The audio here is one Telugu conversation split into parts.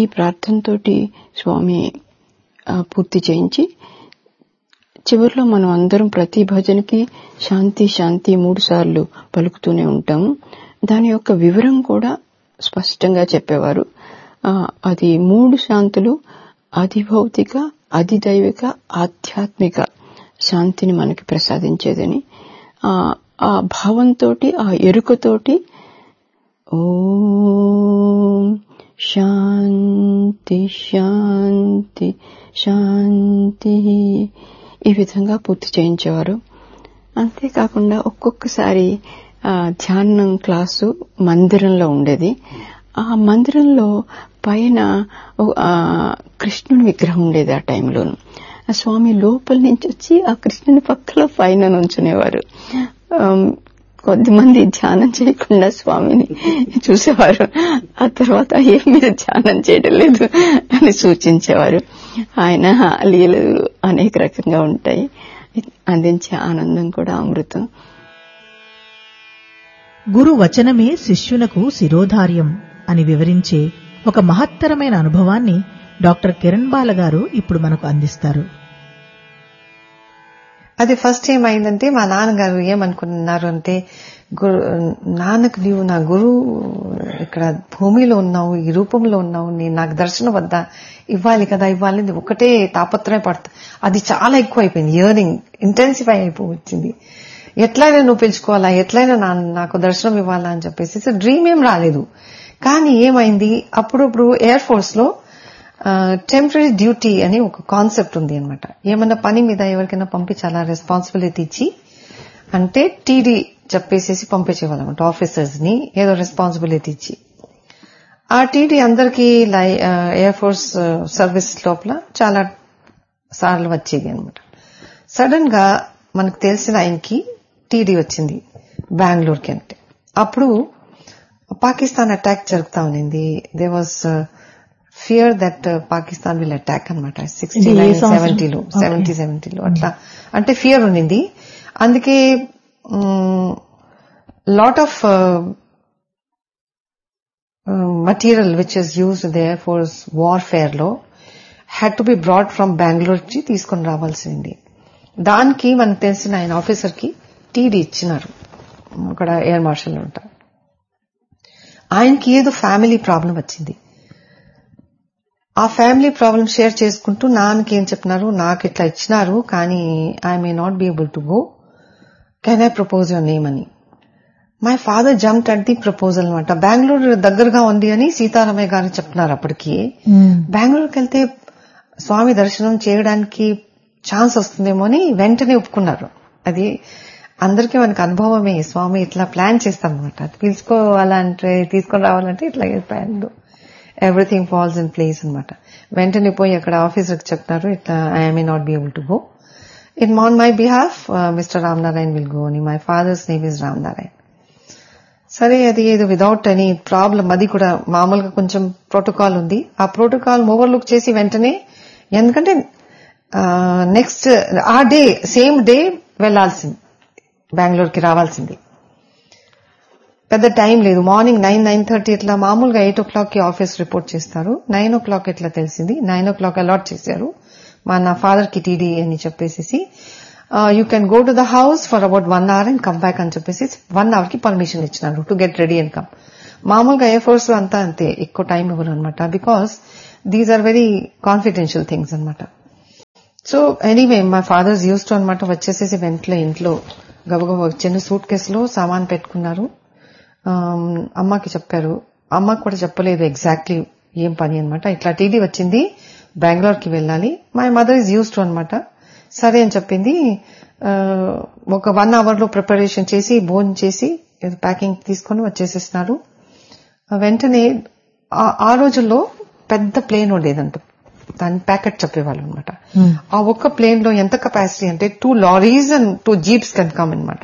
ఈ ప్రార్థనతోటి స్వామి ఆ, పూర్తి చేయించి చివరిలో మనం అందరం ప్రతి భజనకి శాంతి శాంతి మూడు సార్లు పలుకుతూనే ఉంటాము దాని యొక్క వివరం కూడా స్పష్టంగా చెప్పేవారు ఆ, అది మూడు శాంతులు అధిభౌతిక అధిదైవిక ఆధ్యాత్మిక శాంతిని మనకి ప్రసాదించేదని ఆ ఆ భావంతోటి ఆ ఎరుకతోటి ఓం శాంతి శాంతి శాంతి ఈ విధంగా పూర్తి చేయించేవారు అంతేకాకుండా ఒక్కొక్కసారి ఆ, ధ్యానం క్లాసు మందిరంలో ఉండేది ఆ మందిరంలో పైన ఓ- ఆ, కృష్ణుని విగ్రహం ఉండేది ఆ టైంలోను ఆ స్వామి లోపల నుంచి వచ్చి ఆ కృష్ణుని పక్కలో పైన నుంచునేవారు ఆమ్, కొద్దిమంది ధ్యానం చేయకుండా స్వామిని చూసేవారు ఆ తర్వాత ఏం మీరు ధ్యానం చేయడం లేదు అని సూచించేవారు ఆయన లీలలు అనేక రకంగా ఉంటాయి అందించే ఆనందం కూడా అమృతం గురు వచనమే శిష్యునకు శిరోధార్యం అని వివరించే ఒక మహత్తరమైన అనుభవాన్ని డాక్టర్ కిరణ్ బాల గారు ఇప్పుడు మనకు అందిస్తారు అది ఫస్ట్ ఏమైందంటే మా నాన్నగారు ఏమనుకున్నారు అంటే గురు నాన్నకు నీవు నా గురువు ఇక్కడ భూమిలో ఉన్నావు ఈ రూపంలో ఉన్నావు నేను నాకు దర్శనం వద్దా ఇవ్వాలి కదా ఇవ్వాలి అని ఒకటే తాపత్రయం పడుతుంది అది చాలా ఎక్కువ అయిపోయింది ఇయరింగ్ ఇంటెన్సిఫై అయిపోవచ్చింది ఎట్లయినా నువ్వు పిలుచుకోవాలా ఎట్లయినా నా నాకు దర్శనం ఇవ్వాలా అని చెప్పేసి డ్రీమ్ ఏం రాలేదు కానీ ఏమైంది అప్పుడప్పుడు ఎయిర్ ఫోర్స్ లో టెంపరీ డ్యూటీ అని ఒక కాన్సెప్ట్ ఉంది అనమాట ఏమన్నా పని మీద ఎవరికైనా పంపించాలా రెస్పాన్సిబిలిటీ ఇచ్చి అంటే టీడీ చెప్పేసేసి పంపించేవాళ్ళం ఆఫీసర్స్ ని ఏదో రెస్పాన్సిబిలిటీ ఇచ్చి ఆ టీడీ అందరికీ లై ఎయిర్ ఫోర్స్ సర్వీస్ లోపల చాలా సార్లు వచ్చేది అనమాట సడన్ గా మనకు తెలిసిన ఆయనకి టీడీ వచ్చింది బెంగళూరుకి అంటే అప్పుడు పాకిస్తాన్ అటాక్ జరుగుతా ఉన్నింది they was fear that Pakistan will attack అనమాట సిక్స్టీ ఇది ఏ నైన్ సంవత్సరం? సెవెంటీలో Okay. సెవెంటీ సెవెంటీలో అట్లా అంటే ఫియర్ ఉండింది అందుకే lot of material which is used the air force warfare లో had to be brought from Bengaluru కి తీసుకొని రావాల్సింది దానికి మనకు తెలిసిన ఆయన ఆఫీసర్ కి టీడీ ఇచ్చినారు అక్కడ ఎయిర్ మార్షల్ ఉంటారు ఆయనకి ఏదో ఫ్యామిలీ ప్రాబ్లం వచ్చింది ఆ ఫ్యామిలీ ప్రాబ్లం షేర్ చేసుకుంటూ నాన్నకి ఏం చెప్పినారు నాకు ఇట్లా ఇచ్చినారు కానీ I may not be able to go can I propose your name అని my father jump at the proposal అనమాట బెంగళూరు దగ్గరగా ఉంది అని సీతారామయ్య గారు చెప్తున్నారు అప్పటికి బెంగళూరుకి వెళ్తే స్వామి దర్శనం చేయడానికి ఛాన్స్ వస్తుందేమో అని వెంటనే ఒప్పుకున్నారు అది అందరికీ మనకు అనుభవమే స్వామి ఇట్లా ప్లాన్ చేస్తాం అనమాట పిలుచుకోవాలంటే తీసుకొని రావాలంటే ఇట్లా plan everything falls in place అనమాట వెంటనే పోయి అక్కడ ఆఫీసర్కి చెప్తారు ఇట్లా I may not be able to go in on my behalf mister Ramnarayan will go అని my father's name is Ramnarayan సరే అది ఏదో విదౌట్ ఎనీ ప్రాబ్లం అది కూడా మామూలుగా కొంచెం ప్రోటోకాల్ ఉంది ఆ ప్రోటోకాల్ ఓవర్లుక్ చేసి వెంటనే ఎందుకంటే నెక్స్ట్ ఆ డే సేమ్ డే వెళ్లాల్సింది బెంగళూరుకి రావాల్సింది పెద్ద టైం లేదు మార్నింగ్ నైన్ నైన్ థర్టీ ఇట్లా మామూలుగా ఎయిట్ ఓ క్లాక్ కి ఆఫీస్ రిపోర్ట్ చేస్తారు నైన్ ఓ క్లాక్ ఇట్లా తెలిసింది నైన్ ఓ క్లాక్ అలాట్ చేశారు మా నా ఫాదర్ కి టీడీ అని చెప్పేసి you can go to the house for about one hour and come back అని చెప్పేసి వన్ అవర్ కి పర్మిషన్ ఇచ్చినారు to get ready and come మామూలుగా ఎయిర్ ఫోర్స్ లో అంతా అంతే ఎక్కువ టైం ఇవ్వరు అనమాట because these are very confidential things అనమాట సో ఎనీవే మా ఫాదర్స్ యూస్ టు అనమాట వచ్చేసేసి వెంటనే ఇంట్లో గబగబ చిన్న సూట్ కేసులో సామాన్ పెట్టుకున్నారు ఆమ్, అమ్మకి చెప్పారు అమ్మకి కూడా చెప్పలేదు ఎగ్జాక్ట్లీ ఏం పని అనమాట ఇట్లా టీడీ వచ్చింది బెంగళూరుకి వెళ్ళాలి my mother is use to అనమాట సరే అని చెప్పింది ఆ, ఒక వన్ అవర్ లో ప్రిపరేషన్ చేసి భోజనం చేసి ప్యాకింగ్ తీసుకొని వచ్చేసేసినారు ఆ, వెంటనే ఆ- ఆ రోజుల్లో పెద్ద ప్లేన్ ఉండేదంట దాని ప్యాకెట్ చెప్పేవాళ్ళు అనమాట ఆ ఒక్క ప్లేన్ లో ఎంత కెపాసిటీ అంటే two lorries and two jeeps can come అనమాట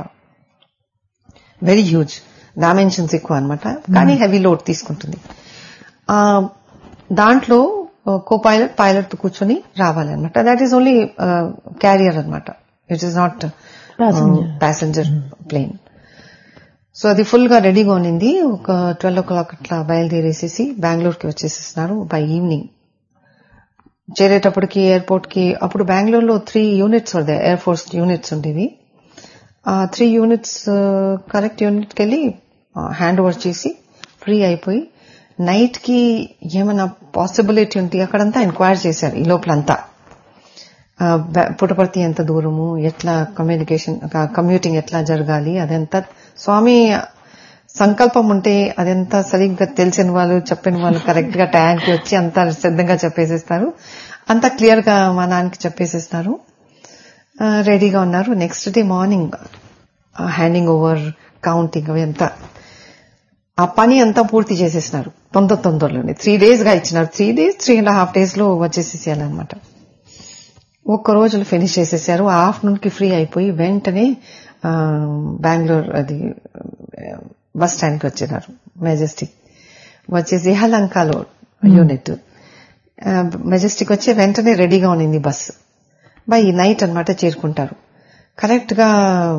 వెరీ హ్యూజ్ డైమెన్షన్స్ ఎక్కువ అనమాట కానీ హెవీ లోడ్ తీసుకుంటుంది ఆ దాంట్లో కో పైలట్ పైలట్ తో కూర్చొని రావాలన్నమాట దాట్ ఈస్ ఓన్లీ క్యారియర్ అనమాట it is not Passenger. Passenger plane so అది ఫుల్ గా రెడీగా ఉన్నింది ఒక ట్వెల్వ్ ఓ క్లాక్ అట్లా బయలుదేరేసేసి బెంగళూరుకి వచ్చేసేస్తున్నారు బై ఈవినింగ్ చేరేటప్పటికి ఎయిర్పోర్ట్ కి అప్పుడు బెంగళూరులో త్రీ యూనిట్స్ ఉండే ఎయిర్ ఫోర్స్ యూనిట్స్ ఉండేవి ఆ త్రీ యూనిట్స్ కరెక్ట్ యూనిట్ కి వెళ్ళి హ్యాండ్ ఓవర్ చేసి ఫ్రీ అయిపోయి నైట్ కి ఏమైనా పాసిబిలిటీ ఉంటే అక్కడంతా ఎంక్వైర్ చేశారు ఈ లోపలంతా ఆ, బ- పుట్టపర్తి ఎంత దూరము ఎట్లా కమ్యూనికేషన్ కమ్యూటింగ్ ఎట్లా జరగాలి అదంతా స్వామి సంకల్పం ఉంటే అదంతా సరిగ్గా తెలిసిన వాళ్ళు చెప్పిన వాళ్ళు కరెక్ట్ గా టైంకి వచ్చి అంతా సిద్ధంగా చెప్పేసేస్తారు అంతా క్లియర్ గా మా నాన్నకి చెప్పేసేస్తారు ఆ, రెడీగా ఉన్నారు next day morning handing over counting అవి అంతా ఆ పని అంతా పూర్తి చేసేసినారు తొందర తొందరలోనే త్రీ డేస్ గా ఇచ్చినారు three days three and half days లో వచ్చేసేసేయాలన్నమాట ఒక్క రోజులు ఫినిష్ చేసేసారు ఆఫ్టర్నూన్ కి ఫ్రీ అయిపోయి వెంటనే ఆ, బెంగళూరు అది బస్ స్టాండ్ కి వచ్చినారు మెజెస్టిక్ వచ్చేసి హలంకాలో యూనిట్ మెజెస్టిక్ వచ్చి వెంటనే రెడీగా ఉన్నింది బస్ బై నైట్ అన్నమాట చేరుకుంటారు కరెక్ట్ గా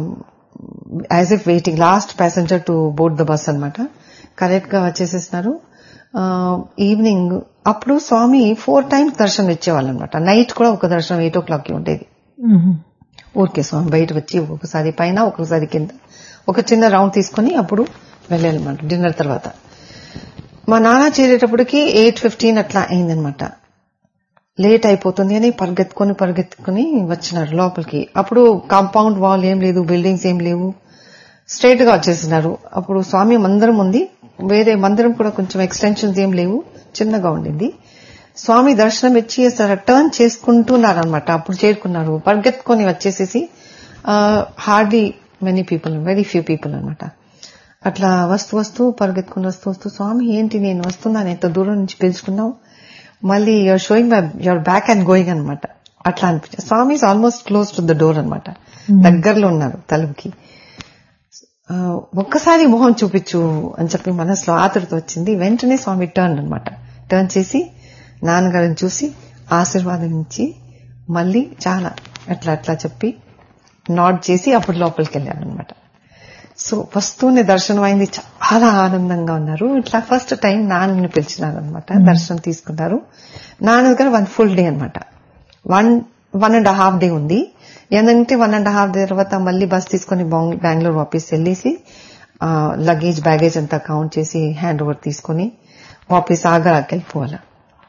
as if waiting last passenger to board the bus అన్నమాట కరెక్ట్ గా వచ్చేసేసినారు ఈవినింగ్ అప్పుడు స్వామి ఫోర్ టైమ్స్ దర్శనం ఇచ్చేవాళ్ళు అనమాట నైట్ కూడా ఒక దర్శనం ఎయిట్ ఓ క్లాక్ కి ఉండేది ఊరికే స్వామి బయట వచ్చి ఒక్కొక్కసారి పైన ఒక్కొక్కసారి కింద ఒక చిన్న రౌండ్ తీసుకుని అప్పుడు వెళ్ళాలన్నమాట డిన్నర్ తర్వాత మా నాన్న చేరేటప్పటికి ఎయిట్ ఫిఫ్టీన్ అట్లా అయిందనమాట లేట్ అయిపోతుంది అని పరిగెత్తుకొని పరిగెత్తుకొని వచ్చినారు లోపలికి అప్పుడు కాంపౌండ్ వాల్ ఏం లేదు బిల్డింగ్స్ ఏం లేవు స్ట్రైట్ గా వచ్చేసినారు అప్పుడు స్వామి మందిరం ఉంది వేరే మందిరం కూడా కొంచెం ఎక్స్టెన్షన్స్ ఏం లేవు చిన్నగా ఉండింది స్వామి దర్శనం ఇచ్చి టర్న్ చేసుకుంటున్నారు అనమాట అప్పుడు చేరుకున్నారు పరిగెత్తుకొని వచ్చేసేసి hardly many people very few people అనమాట అట్లా వస్తూ వస్తూ పరిగెత్తుకుని వస్తూ వస్తూ స్వామి ఏంటి నేను వస్తున్నాను ఎంత దూరం నుంచి పిలుచుకున్నావు మళ్ళీ your showing my your back and going అనమాట అట్లా అనిపించింది Swami is almost close to the door అనమాట దగ్గరలో ఉన్నారు తలుపుకి ఆ, ఒక్కసారి మొహం చూపించు అని చెప్పి మనసులో ఆతృత వచ్చింది వెంటనే స్వామి టర్న్ అన్నమాట టర్న్ చేసి నాన్నగారిని చూసి ఆశీర్వాదం ఇచ్చి మళ్ళీ చాలా అట్లా అట్లా చెప్పి నాట్ చేసి అప్పుడు లోపలికి వెళ్ళారు అనమాట సో వస్తూనే దర్శనం అయింది చాలా ఆనందంగా ఉన్నారు ఇట్లా ఫస్ట్ టైం నాన్నని పిలిచినారు అనమాట దర్శనం తీసుకున్నారు నాన్న దగ్గర వన్ ఫుల్ డే అనమాట one one and half day ఉంది ఏంటంటే వన్ అండ్ హాఫ్ డే తర్వాత మళ్ళీ బస్ తీసుకుని బాంగ్- బెంగళూరు ఆఫీస్ వెళ్ళేసి లగేజ్ బ్యాగేజ్ అంతా కౌంట్ చేసి హ్యాండ్ ఓవర్ తీసుకుని వాపస్ ఆగ్రాకి వెళ్ళిపోవాలి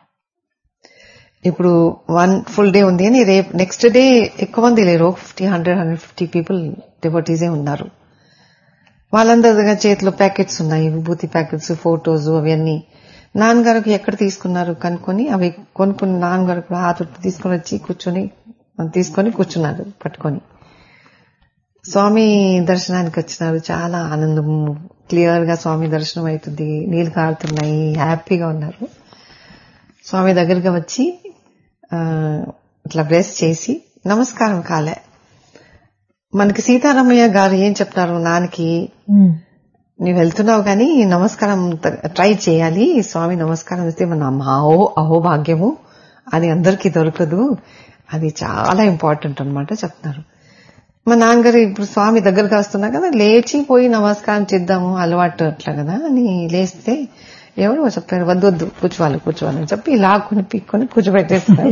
ఇప్పుడు వన్ ఫుల్ డే ఉంది అని రేపు నెక్స్ట్ డే ఎక్కువ మంది లేరు fifty hundred hundred fifty people డివోటీసే ఉన్నారు వాళ్ళందరి దగ్గర చేతిలో ప్యాకెట్స్ ఉన్నాయి విభూతి ప్యాకెట్స్ ఫోటోస్ అవన్నీ నాన్నగారికి ఎక్కడ తీసుకున్నారు కనుక్కొని అవి కొనుక్కుని నాన్నగారు కూడా ఆతుర్తి తీసుకొని వచ్చి కూర్చొని తీసుకొని కూర్చున్నారు పట్టుకొని స్వామి దర్శనానికి వచ్చినారు చాలా ఆనందం క్లియర్ గా స్వామి దర్శనం అవుతుంది నీళ్లు కారుతున్నాయి హ్యాపీగా ఉన్నారు స్వామి దగ్గరగా వచ్చి ఆ, ఇట్లా బ్లెస్ చేసి నమస్కారం కాలే మనకి సీతారామయ్య గారు ఏం చెప్తారు నాన్నకి నీవు వెళ్తున్నావు కానీ నమస్కారం త- ట్రై చేయాలి స్వామి నమస్కారం ఇస్తే మన అహో అహోభాగ్యము అది అందరికీ దొరకదు అది చాలా ఇంపార్టెంట్ అన్నమాట చెప్తున్నారు మా నాన్నగారు ఇప్పుడు స్వామి దగ్గరగా వస్తున్నా కదా లేచి పోయి నమస్కారం చేద్దాము అలవాటు అట్లా కదా అని లేస్తే ఎవరో చెప్పారు వద్దు వద్దు కూర్చోవాలి కూర్చోవాలి అని చెప్పి లాక్కుని పీక్కొని కూర్చోబెట్టేస్తున్నారు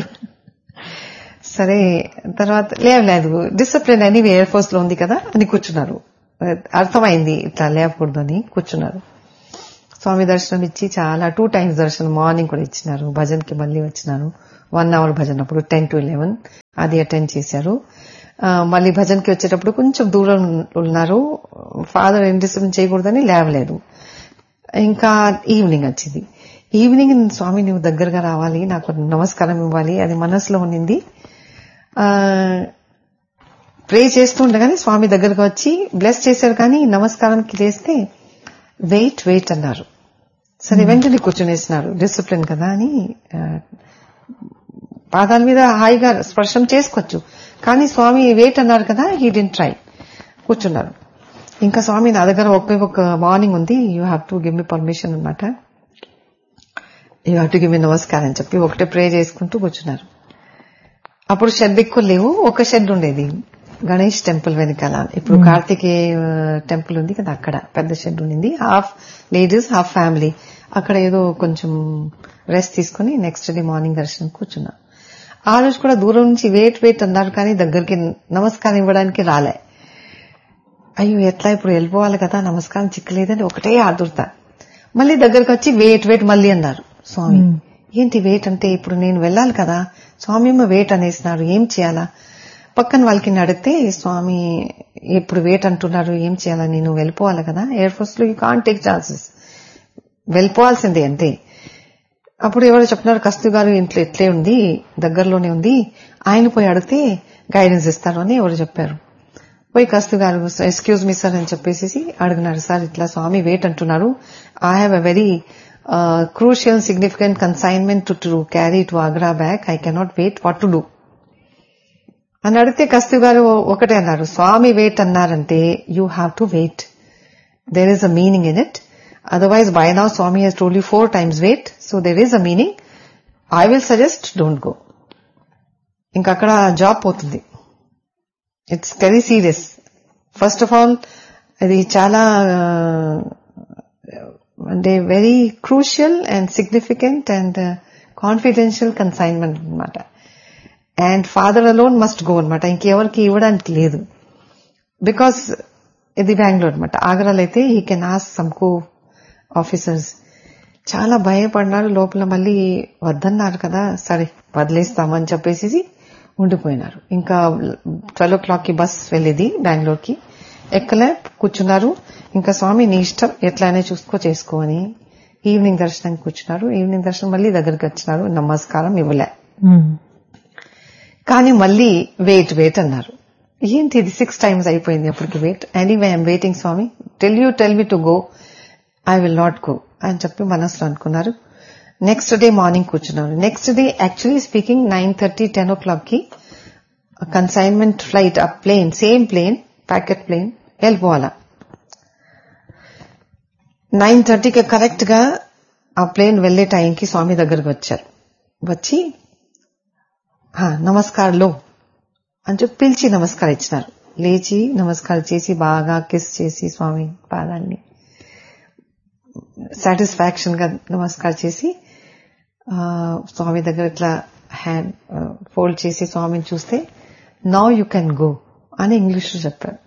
సరే తర్వాత లేదు లేదు డిసిప్లిన్ అని ఎయిర్ ఫోర్స్ లో ఉంది కదా అని కూర్చున్నారు అర్థమైంది ఇట్లా లేకూడదు అని కూర్చున్నారు స్వామి దర్శనం ఇచ్చి చాలా టూ టైమ్స్ దర్శనం మార్నింగ్ కూడా ఇచ్చినారు భజన్కి మళ్ళీ వచ్చినారు వన్ అవర్ భజన్ అప్పుడు టెన్ టు ఎలెవెన్ అది అటెండ్ చేశారు ఆ, మళ్ళీ భజన్కి వచ్చేటప్పుడు కొంచెం దూరం ఉన్నారు ఫాదర్ ఏం డిస్టర్బ్ చేయకూడదని లేవలేదు ఇంకా ఈవినింగ్ వచ్చింది ఈవినింగ్ స్వామి నువ్వు దగ్గరగా రావాలి నాకు నమస్కారం ఇవ్వాలి అది మనసులో ఉన్నింది ప్రే చేస్తూ ఉండగానే స్వామి దగ్గరకు వచ్చి బ్లెస్ చేశారు కానీ నమస్కారంకి లేస్తే వెయిట్ వెయిట్ అన్నారు సరే వెంటనే కూర్చునేసినారు డిసిప్లిన్ కదా అని ఆ, పాదాల మీద హాయిగా స్పర్శం చేసుకోవచ్చు కానీ స్వామి వెయిట్ అన్నారు కదా హీ డి ట్రై కూర్చున్నారు ఇంకా స్వామి నా దగ్గర ఒకే ఒక మార్నింగ్ ఉంది you have to give me permission అనమాట you have to give me నమస్కారం అని చెప్పి ఒకటే ప్రే చేసుకుంటూ కూర్చున్నారు అప్పుడు షెడ్ ఎక్కువ లేవు ఒక షెడ్ ఉండేది గణేష్ టెంపుల్ వెనకాల ఇప్పుడు కార్తికేయ టెంపుల్ ఉంది కదా అక్కడ పెద్ద షెడ్ ఉంది హాఫ్ లేడీస్ హాఫ్ ఫ్యామిలీ అక్కడ ఏదో కొంచెం రెస్ట్ తీసుకుని నెక్స్ట్ డే మార్నింగ్ దర్శనం కూర్చున్నా ఆ రోజు కూడా దూరం నుంచి వెయిట్ వెయిట్ అన్నారు కానీ దగ్గరికి నమస్కారం ఇవ్వడానికి రాలే అయ్యో ఎట్లా ఇప్పుడు వెళ్ళిపోవాలి కదా నమస్కారం చిక్కలేదని ఒకటే ఆదుర్తా మళ్ళీ దగ్గరకు వచ్చి వెయిట్ వెయిట్ మళ్ళీ అన్నారు స్వామి ఏంటి వెయిట్ అంటే ఇప్పుడు నేను వెళ్ళాలి కదా స్వామి ఏమో వెయిట్ అనేసినారు ఏం చేయాలా పక్కన వాళ్ళకి అడిగితే స్వామి ఇప్పుడు వెయిట్ అంటున్నారు ఏం చేయాలా నేను వెళ్ళిపోవాలి కదా ఎయిర్ ఫోర్స్ లో యూ కాంట్ టేక్ ఛాన్సెస్ వెళ్ళిపోవాల్సిందే అంతే అప్పుడు ఎవరు చెప్తున్నారు కస్తు గారు ఇంట్లో ఎట్లే ఉంది దగ్గరలోనే ఉంది ఆయన పోయి అడిగితే గైడెన్స్ ఇస్తారు అని ఎవరు చెప్పారు పోయి కస్తు గారు ఎక్స్క్యూజ్ మీ సార్ అని చెప్పేసి అడిగినారు సార్ ఇట్లా స్వామి వెయిట్ అంటున్నారు I have a very crucial significant consignment to to carry to Agra back I cannot wait what to do అని అడిగితే కస్తు గారు ఒకటే అన్నారు స్వామి వెయిట్ అన్నారంటే you have to wait there is a meaning in it otherwise by now Swami he's told you four times wait so there is a meaning I will suggest don't go ఇంకా అక్కడ జాబ్ పోతుంది it's very serious first of all అది చాలా అంటే very crucial and significant and confidential consignment అనమాట and father alone must go అనమాట ఇంకెవరికి ఇవ్వడానికి లేదు బికాస్ ఇది బెంగళూరు అనమాట ఆగ్రాలో అయితే ఈ can as some co officers చాలా భయపడినారు లోపల మళ్ళీ వద్దన్నారు కదా సరే వదిలేస్తామని చెప్పేసి ఉండిపోయినారు ఇంకా ట్వెల్వ్ ఓ క్లాక్ కి బస్ వెళ్ళేది బెంగళూరుకి ఎక్కలే కూర్చున్నారు ఇంకా స్వామి నీ ఇష్టం ఎట్లానే చూసుకో చేసుకో అని ఈవినింగ్ దర్శనానికి కూర్చున్నారు ఈవినింగ్ దర్శనం మళ్ళీ దగ్గరికి వచ్చినారు నమస్కారం ఇవ్వలే కానీ మళ్ళీ వెయిట్ వెయిట్ అన్నారు ఏంటి ఇది సిక్స్ టైమ్స్ అయిపోయింది అప్పటికి wait anyway I'm waiting Swami tell you tell me to go I will not go అని చెప్పి మనసులో అనుకున్నారు నెక్స్ట్ డే మార్నింగ్ కూర్చున్నారు next day actually speaking nine thirty ten o'clock కి కన్సైన్మెంట్ ఫ్లైట్ ఆ plane same plane packet plane వెళ్ళిపోవాలా నైన్ థర్టీకి కరెక్ట్ గా ఆ ప్లేన్ వెళ్లే టైంకి స్వామి దగ్గరకు వచ్చారు వచ్చి నమస్కారంలో అని చెప్పి పిలిచి నమస్కారం ఇచ్చినారు లేచి నమస్కారం చేసి బాగా కిస్ చేసి స్వామి పాదాన్ని సాటిస్ఫాక్షన్ గా నమస్కారం చేసి స్వామి దగ్గర ఇట్లా హ్యాండ్ ఫోల్డ్ చేసి స్వామిని చూస్తే నౌ యూ కెన్ గో అని ఇంగ్లీష్ లో చెప్పారు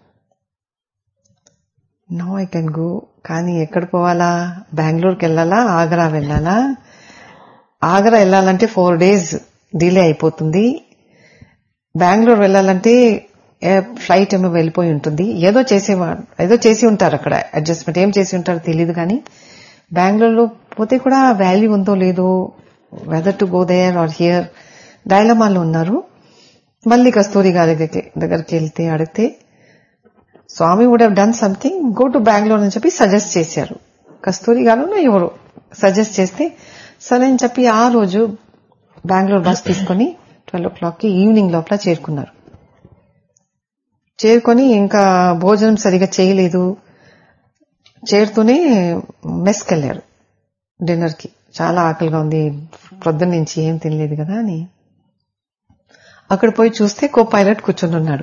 నో ఐ కెన్ గో కానీ ఎక్కడ పోవాలా బెంగళూరుకి వెళ్ళాలా ఆగ్రా వెళ్ళాలా ఆగ్రా వెళ్ళాలంటే ఫోర్ డేస్ డిలే అయిపోతుంది బెంగళూరు వెళ్ళాలంటే ఫ్లైట్ ఏమో వెళ్ళిపోయి ఉంటుంది ఏదో చేసేవాడు ఏదో చేసి ఉంటారు అక్కడ అడ్జస్ట్మెంట్ ఏం చేసి ఉంటారో తెలియదు కానీ బెంగళూరులో పోతే కూడా వాల్యూ ఉందో లేదో whether to go there or here డైలమాలో ఉన్నారు మళ్ళీ కస్తూరి గారి దగ్గరికి వెళ్తే అడిగితే Swami would have done something go to Bengaluru అని చెప్పి సజెస్ట్ చేశారు కస్తూరి గారు ఎవరు సజెస్ట్ చేస్తే సరే అని చెప్పి ఆ రోజు బెంగళూరు బస్ తీసుకుని ట్వెల్వ్ ఓ క్లాక్ కి ఈవినింగ్ లోపల చేరుకున్నారు చేరుకొని ఇంకా భోజనం సరిగా చేయలేదు చేరుతూనే మెస్కి వెళ్ళారు డిన్నర్ కి చాలా ఆకలిగా ఉంది పొద్దున్న నుంచి ఏం తినలేదు కదా అని అక్కడ పోయి చూస్తే కో పైలట్ కూర్చొని ఉన్నాడు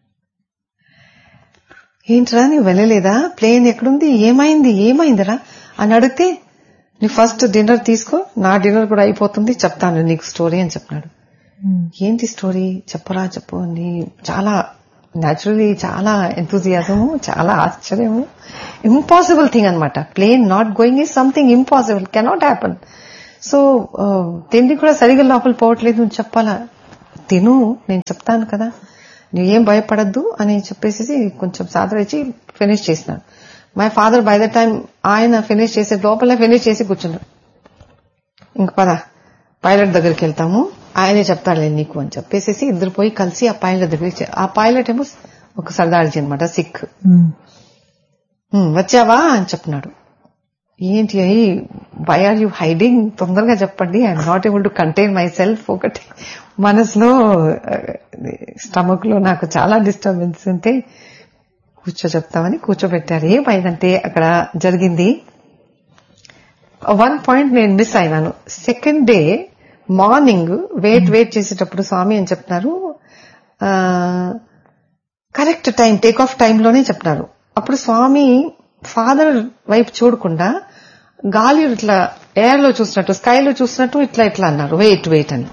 ఏంట్రా నువ్వు వెళ్ళలేదా ప్లేన్ ఎక్కడుంది ఏమైంది ఏమైందిరా అని అడిగితే నీ ఫస్ట్ డిన్నర్ తీసుకో నా డిన్నర్ కూడా అయిపోతుంది చెప్తాను నీకు స్టోరీ అని చెప్పినాడు ఏంటి స్టోరీ చెప్పరా చెప్పు అని చాలా న్యాచురలీ చాలా ఎంతూజియాజము చాలా ఆశ్చర్యము ఇంపాసిబుల్ థింగ్ అనమాట plane not going is something impossible cannot happen so తిండి కూడా సరిగా లోపల పోవట్లేదు నువ్వు చెప్పాలా తిను నేను చెప్తాను కదా నువ్వేం భయపడద్దు అని చెప్పేసి కొంచెం సాధన ఇచ్చి ఫినిష్ చేసినాడు my father by the time ఆయన ఫినిష్ చేసే లోపల ఫినిష్ చేసి కూర్చున్నాడు ఇంక పద పైలట్ దగ్గరికి వెళ్తాము ఆయనే చెప్తాడులే నీకు అని చెప్పేసి ఇద్దరు పోయి కలిసి ఆ పైలట్ దగ్గరికి ఆ పైలట్ ఏమో ఒక సర్దార్జీ అనమాట సిక్ వచ్చావా అని చెప్పినాడు ఏంటి వై ఆర్ యూ హైడింగ్ తొందరగా చెప్పండి I'm not able to contain myself ఒకటి మనసులో స్టమక్ లో నాకు చాలా డిస్టర్బెన్స్ ఉంటే కూర్చో చెప్తామని కూర్చోబెట్టారు ఏమైందంటే అక్కడ జరిగింది వన్ పాయింట్ నేను మిస్ అయినాను second day morning wait wait చేసేటప్పుడు స్వామి అని చెప్తున్నారు కరెక్ట్ టైం టేక్ ఆఫ్ టైంలోనే చెప్తున్నారు అప్పుడు స్వామి ఫాదర్ వైపు చూడకుండా గాలి ఇట్లా ఎయిర్ లో చూసినట్టు స్కైలో చూసినట్టు ఇట్లా ఇట్లా అన్నారు వెయిట్ వెయిట్ అని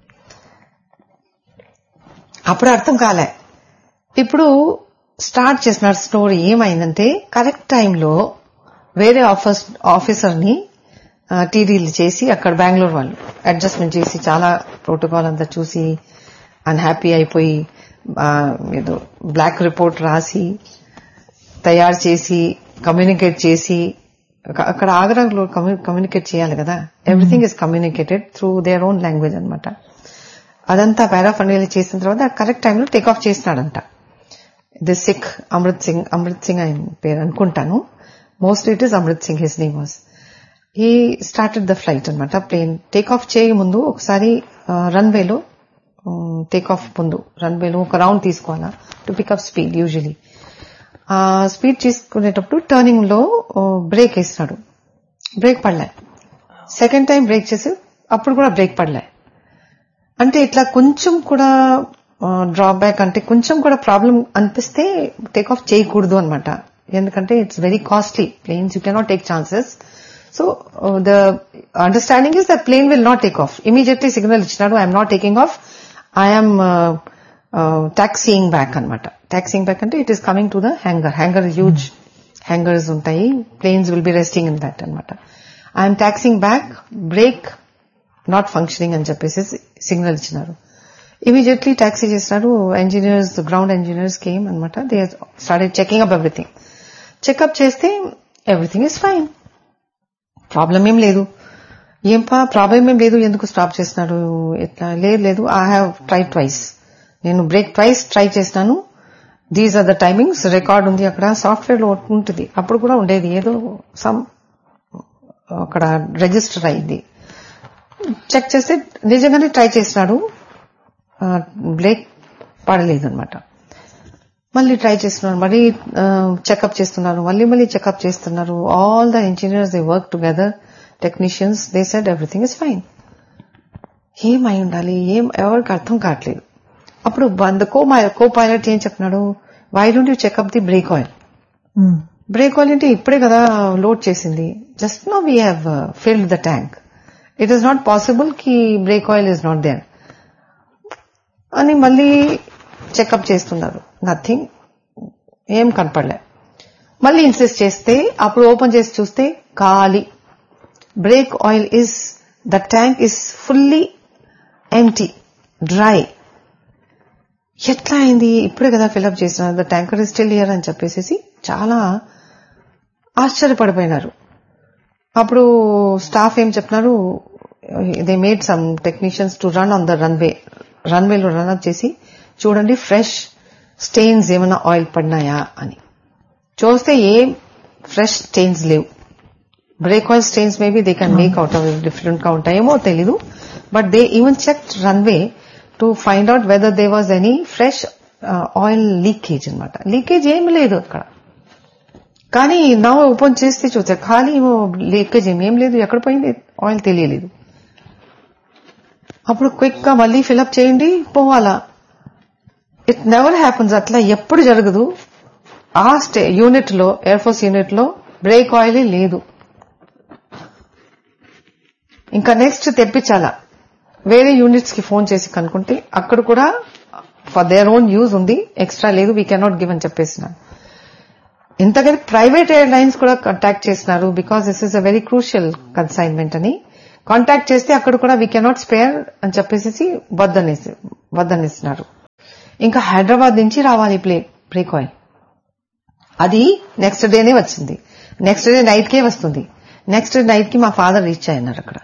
అప్పుడు అర్థం కాలే ఇప్పుడు స్టార్ట్ చేసిన స్టోరీ ఏమైందంటే కరెక్ట్ టైంలో వేరే ఆఫీస్ ఆఫీసర్ ని టీడీలు చేసి అక్కడ బెంగళూరు వాళ్ళు అడ్జస్ట్మెంట్ చేసి చాలా ప్రోటోకాల్ అంతా చూసి అన్హ్యాపీ అయిపోయి ఆ, ఏదో బ్లాక్ రిపోర్ట్ రాసి తయారు చేసి కమ్యూనికేట్ చేసి అక్క- అక్కడ ఆగ్రాలో కమ్యూనికేట్ చేయాలి కదా everything is communicated through their own language అన్నమాట అదంతా పారాఫండియల్ చేసిన తర్వాత కరెక్ట్ టైంలో టేక్ ఆఫ్ చేసినాడంట ది సిక్ అమృత్ సింగ్ అమృత్ సింగ్ ఆయన పేరు అనుకుంటాను most it is Amrit Singh his name was he started the flight అనమాట ప్లేన్ టేక్ ఆఫ్ చేయ ముందు ఒకసారి రన్వేలో టేక్ ఆఫ్ ముందు రన్వేలో ఒక రౌండ్ తీసుకోవాలా టు పికప్ స్పీడ్ యూజువలీ ఆ స్పీడ్ తీసుకునేటప్పుడు టర్నింగ్ లో బ్రేక్ వేసినాడు బ్రేక్ పడలే సెకండ్ టైం బ్రేక్ చేసి అప్పుడు కూడా బ్రేక్ పడలే అంటే ఇట్లా కొంచెం కూడా డ్రాబ్యాక్ అంటే కొంచెం కూడా ప్రాబ్లం అనిపిస్తే టేక్ ఆఫ్ చేయకూడదు అనమాట ఎందుకంటే it's very costly planes you cannot take chances so the understanding is the plane will not take off immediately signal ఇచ్చినాడు I'm not taking off I'm taxiing back అనమాట టాక్సీయింగ్ బ్యాక్ అంటే it is coming to the hangar hangar huge hangars ఉంటాయి planes will be resting in that అనమాట I'm taxiing back brake not functioning అని చెప్పేసి సిగ్నల్ ఇచ్చినారు ఇమీడియట్లీ టాక్సీ చేసినారు ఇంజనీర్స్ గ్రౌండ్ ఇంజనీర్స్ కేమ్ అనమాట they started checking up everything checkup చేస్తే ఎవ్రీథింగ్ ఇస్ ఫైన్ ప్రాబ్లం ఏం లేదు ఏం పా ప్రాబ్లం ఏం లేదు ఎందుకు స్టాప్ చేసినారు ఎట్లా లేదు లేదు ఐ హ్యావ్ ట్రై ట్వైస్ నేను బ్రేక్ ట్వైస్ ట్రై చేసినాను these are the timings record ఉంది అక్కడ సాఫ్ట్వేర్ లో ఉంటుంది అప్పుడు కూడా ఉండేది ఏదో సమ్ అక్కడ రిజిస్టర్ అయింది చెక్ చేస్తే నిజంగానే ట్రై చేసినాడు బ్రేక్ పడలేదు అనమాట మళ్ళీ ట్రై చేస్తున్నారు మళ్ళీ చెకప్ చేస్తున్నారు మళ్ళీ మళ్ళీ చెకప్ చేస్తున్నారు all the engineers they work together technicians they said everything is fine ఏమై ఉండాలి ఏం ఎవరికి అర్థం కావట్లేదు అప్పుడు ద కో కో పైలట్ ఏం చెప్తున్నాడు why don't you checkup the brake oil brake oil అంటే ఇప్పుడే కదా లోడ్ చేసింది just no we have filled the tank it is not possible కి brake oil is not there అని మళ్ళీ చెకప్ చేస్తున్నారు నథింగ్ ఏం కనపడలే మళ్ళీ ఇన్సిస్ట్ చేస్తే అప్పుడు ఓపెన్ చేసి చూస్తే ఖాళీ brake oil is the tank is fully empty dry ఎట్లా అయింది ఇప్పుడే కదా ఫిల్అప్ చేసిన the tanker is still here అని చెప్పేసి చాలా ఆశ్చర్యపడిపోయినారు అప్పుడు స్టాఫ్ ఏం చెప్తున్నారు they made some technicians to run on the runway రన్వేలో రన్ అప్ చేసి చూడండి ఫ్రెష్ స్టెయిన్స్ ఏమైనా ఆయిల్ పడినాయా అని చూస్తే ఏం ఫ్రెష్ స్టెయిన్స్ లేవు brake oil stains maybe they can make out of different గా ఉంటాయేమో తెలీదు but they even check runway to find out whether they was any fresh oil leakage అనమాట లీకేజ్ ఏమి లేదు అక్కడ కానీ నా ఓపెన్ చేస్తే చూసా ఖాళీ లీకేజ్ ఏం లేదు ఎక్కడ పోయింది ఆయిల్ తెలియలేదు అప్పుడు క్విక్ గా మళ్ళీ ఫిలప్ చేయండి పోవాలా ఇట్ నెవర్ హ్యాపన్స్ అట్లా ఎప్పుడు జరగదు ఆ స్టే యూనిట్ లో ఎయిర్ ఫోర్స్ యూనిట్ లో బ్రేక్ ఆయిల్ లేదు ఇంకా నెక్స్ట్ తెప్పించాలా వేరే యూనిట్స్ కి ఫోన్ చేసి కనుక్కుంటే అక్కడ కూడా ఫర్ దేర్ ఓన్ యూజ్ ఉంది ఎక్స్ట్రా లేదు వీ కెనాట్ గివ్ అని చెప్పేసినారు ఇంతకని ప్రైవేట్ ఎయిర్ లైన్స్ కూడా కాంటాక్ట్ చేసినారు because this is a very crucial consignment అని కాంటాక్ట్ చేస్తే అక్కడ కూడా వీ కెనాట్ స్పేర్ అని చెప్పేసి వద్దనేసి వద్దనేసినారు ఇంకా హైదరాబాద్ నుంచి రావాలి ప్లే బ్రేక్ ఆయిల్ అది నెక్స్ట్ డేనే వచ్చింది నెక్స్ట్ డే నైట్ కే వస్తుంది నెక్స్ట్ డే నైట్ కి మా ఫాదర్ రీచ్ అయినారు అక్కడ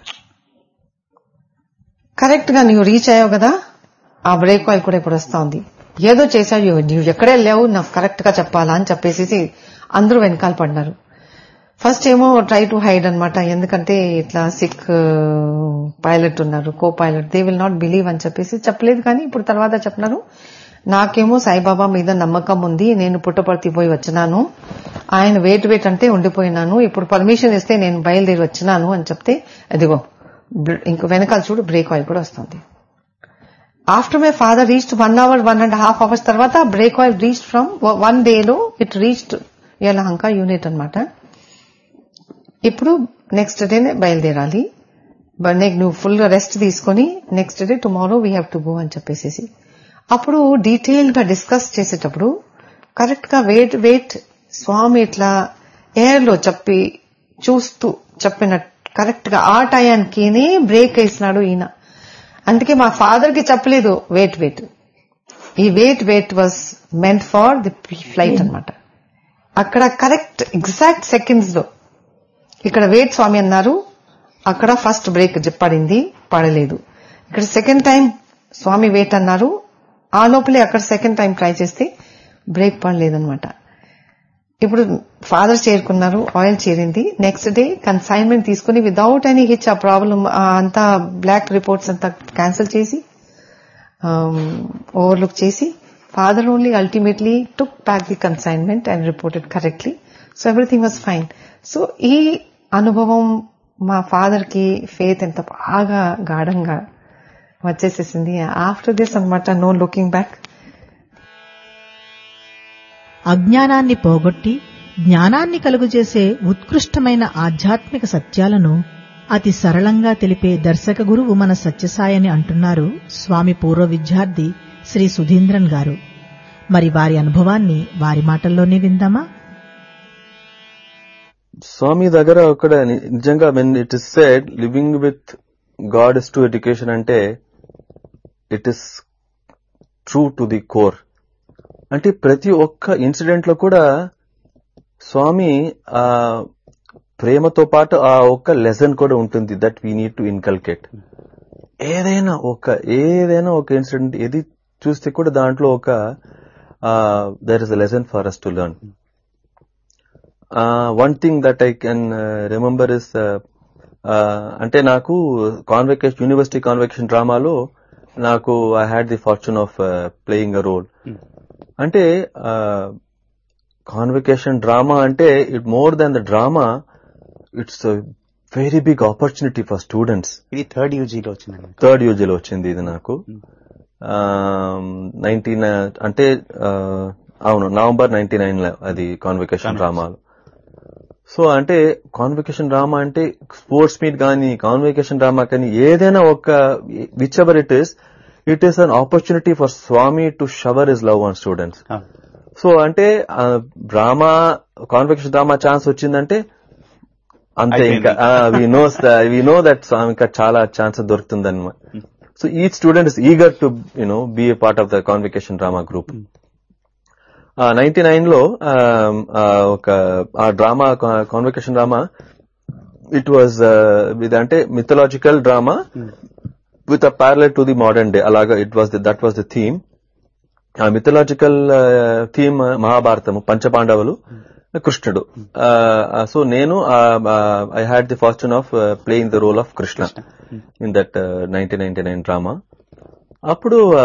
కరెక్ట్ గా నువ్వు రీచ్ అయ్యావు కదా ఆ బ్రేక్ ఆయిల్ కూడా ఇప్పుడు వస్తా ఉంది ఏదో చేశావు నువ్వు ఎక్కడే లేవు నాకు కరెక్ట్ గా చెప్పాలా అని చెప్పేసి అందరూ వెనకాల పడినారు ఫస్ట్ ఏమో ట్రై టు హైడ్ అనమాట ఎందుకంటే ఇట్లా సిక్ పైలట్ ఉన్నారు co pilot they will not believe అని చెప్పేసి చెప్పలేదు కానీ ఇప్పుడు తర్వాత చెప్పినారు నాకేమో సాయిబాబా మీద నమ్మకం ఉంది నేను పుట్టపర్తి పోయి వచ్చినాను ఆయన వెయిట్ వెయిట్ అంటే ఉండిపోయినాను ఇప్పుడు పర్మిషన్ ఇస్తే నేను బయలుదేరి వచ్చినాను అని చెప్తే అదిగో ఇంక వెనకాల చూడు బ్రేక్ ఆయిల్ కూడా వస్తుంది after my father reached one hour one and half hours తర్వాత brake oil reach from one డేలో ఇట్ రీచ్డ్ యలహంక యూనిట్ అన్నమాట ఇప్పుడు నెక్స్ట్ డేనే బయలుదేరాలి బట్ నీకు నువ్వు ఫుల్ గా రెస్ట్ తీసుకొని next day tomorrow we have to go అని చెప్పేసి అప్పుడు డీటెయిల్ గా డిస్కస్ చేసేటప్పుడు కరెక్ట్ గా వెయిట్ వెయిట్ స్వామి ఇట్లా ఎయిర్ లో చెప్పి చూస్తూ చెప్పిన కరెక్ట్ గా ఆ టయానికినే బ్రేక్ వేసినాడు ఈయన అందుకే మా ఫాదర్ కి చెప్పలేదు వెయిట్ వెయిట్ ఈ wait wait was meant for the flight అన్నమాట అక్కడ కరెక్ట్ ఎగ్జాక్ట్ సెకండ్స్ లో ఇక్కడ వెయిట్ స్వామి అన్నారు అక్కడ ఫస్ట్ బ్రేక్ పడింది పడలేదు ఇక్కడ సెకండ్ టైం స్వామి వెయిట్ అన్నారు ఆ లోపలే అక్కడ సెకండ్ టైం ట్రై చేస్తే బ్రేక్ పడలేదన్నమాట ఇప్పుడు ఫాదర్ చేరుకున్నారు ఆయిల్ చేరింది నెక్స్ట్ డే కన్సైన్మెంట్ తీసుకుని వితౌట్ ఎనీ హిచ్ ఆ ప్రాబ్లం అంతా బ్లాక్ రిపోర్ట్స్ అంతా క్యాన్సిల్ చేసి ఓవర్లుక్ చేసి father only ultimately took back the consignment and reported correctly so everything was fine so ఈ అనుభవం మా ఫాదర్ కి ఫేత్ ఎంత బాగా గాఢంగా వచ్చేసేసింది ఆఫ్టర్ దిస్ అనమాట నో లుకింగ్ బ్యాక్ అజ్ఞానాన్ని పోగొట్టి జ్ఞానాన్ని కలుగజేసే ఉత్కృష్టమైన ఆధ్యాత్మిక సత్యాలను అతి సరళంగా తెలిపే దర్శక గురువు మన సత్యసాయని అంటున్నారు స్వామి పూర్వ విద్యార్థి శ్రీ సుధీంద్రన్ గారు మరి వారి అనుభవాన్ని వారి మాటల్లోనే విందామా స్వామి దగ్గర అక్కడ ని- నిజంగా when it is said living with God is to education అంటే it is true to the core అంటే ప్రతి ఒక్క ఇన్సిడెంట్ లో కూడా స్వామి ఆ ప్రేమతో పాటు ఆ ఒక్క లెసన్ కూడా ఉంటుంది that we need to inculcate ఏదైనా ఒక ఏదైనా ఒక ఇన్సిడెంట్ ఏది చూస్తే కూడా దాంట్లో ఒక there is a lesson for us to learn one thing that I can remember is అంటే నాకు కాన్వెకేషన్ యూనివర్సిటీ కాన్వెకేషన్ డ్రామాలో నాకు I had the fortune of playing a role అంటే కాన్వెకేషన్ డ్రామా అంటే it more than the drama it's very big opportunity for students ఇది థర్డ్ యూజీలో వచ్చిందండి థర్డ్ యూజీలో వచ్చింది ఇది నాకు నైన్టీన్ అంటే ఆ, అవును నవంబర్ నైన్టీ నైన్ లో అది కాన్వెకేషన్ డ్రామాలు సో అంటే కాన్వెకేషన్ డ్రామా అంటే స్పోర్ట్స్ మీట్ కానీ కాన్వెకేషన్ డ్రామా కానీ ఏదైనా ఒక whichever it is it is an opportunity for Swami to shower his love on students so అంటే డ్రామా కాన్వెకేషన్ డ్రామా ఛాన్స్ వచ్చిందంటే అంతే ఇంకా we knows we know that ఇంకా చాలా ఛాన్స్ దొరుకుతుంది అనమాట సో ఈ student is eager to you know be a part of the convocation drama group ninety nine లో ఆ, ఆ, ఒక ఆ drama convocation drama it was ఇది అంటే mythological drama with a parallel to the modern day అలాగా it was that was the theme ఆ మిథలాజికల్ థీమ్ మహాభారతము పంచపాండవులు కృష్ణుడు సో నేను I had the fortune of playing the role of Krishna in that nineteen ninety nine drama అప్పుడు ఆ,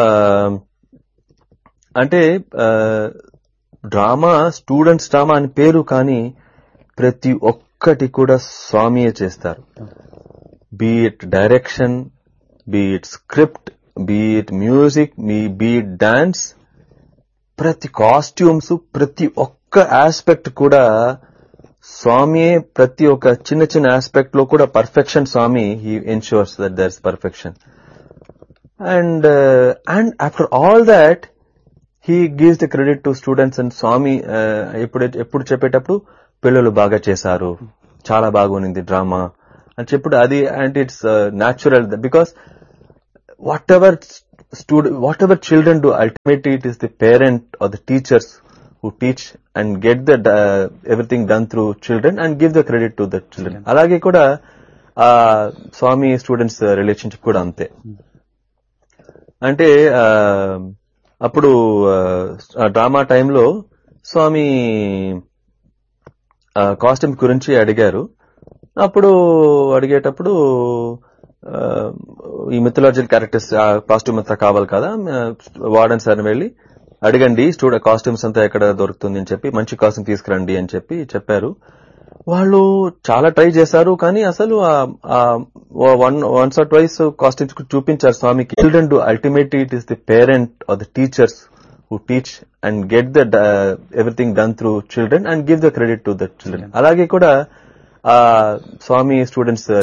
అంటే డ్రామా స్టూడెంట్స్ డ్రామా అని పేరు కానీ ప్రతి ఒక్కటి కూడా స్వామియే చేస్తారు be it direction be it script be it music మీ బీ ఇట్ డాన్స్ ప్రతి కాస్ట్యూమ్స్ ప్రతి ఒక్క ఆస్పెక్ట్ కూడా స్వామియే ప్రతి ఒక్క చిన్న చిన్న ఆస్పెక్ట్ లో కూడా perfection Swami he ensures that there is perfection and and after all that he gives the credit to students and Swami uh, ఎప్పుడు ఎప్పుడు చెప్పేటప్పుడు పిల్లలు బాగా చేశారు చాలా బాగుంది డ్రామా అని చెప్పుడు అది and it's natural because whatever student whatever children do ultimately it is the parent or the teachers who teach and get the everything done through children and give the credit to the children అలాగే కూడా ఆ స్వామి స్టూడెంట్స్ రిలేషన్షిప్ కూడా అంతే అంటే ఆ, అప్పుడు ఆ, డ్రామా టైంలో స్వామి కాస్ట్యూమ్ గురించి అడిగారు అప్పుడు అడిగేటప్పుడు ఆ, ఈ మిథలాజికల్ క్యారెక్టర్స్ కాస్ట్యూమ్ అంతా కావాలి కదా వార్డెన్ సార్ వెళ్ళి అడగండి స్టూడెంట్ కాస్ట్యూమ్స్ అంతా ఎక్కడ దొరుకుతుంది అని చెప్పి మంచి కాస్ట్యూమ్ తీసుకురండి అని చెప్పి చెప్పారు వాళ్ళు చాలా ట్రై చేశారు కానీ అసలు ఆ one once or twice costumes చూపించారు స్వామికి children do ultimately it is the parent or the teachers who teach and get the everything done through children and give the credit to the children అలాగే కూడా ఆ స్వామి స్టూడెంట్స్